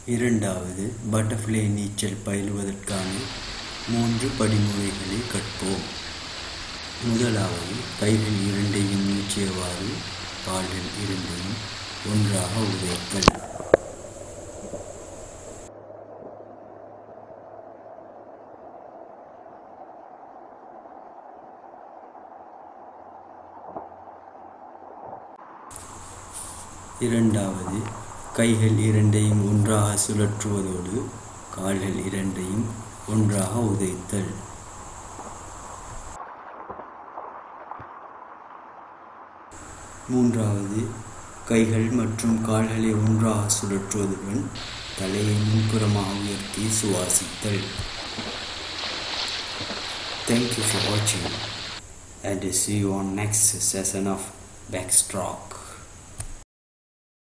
இரண்டாவது பட்டர்ஃப்ளை நீச்சல் பயிலுவதற்கான மூன்று படிமுறைகளை கற்போம் முதலாவது கைகள் இரண்டையும் நீச்சியவாறு கால்கள் இரண்டையும் ஒன்றாக உதைத்தல் இரண்டாவது கைகள் இரண்டையும் ஒன்றாக சுழற்றுவதோடு கால்கள் இரண்டையும் ஒன்றாக உதைத்தல் மூன்றாவது கைகள் மற்றும் கால்களை ஒன்றாக சுழற்றுவதுடன் தலையை முன்புறமாக உயர்த்தி சுவாசித்தல் Thank you for watching and see you on next session of backstroke.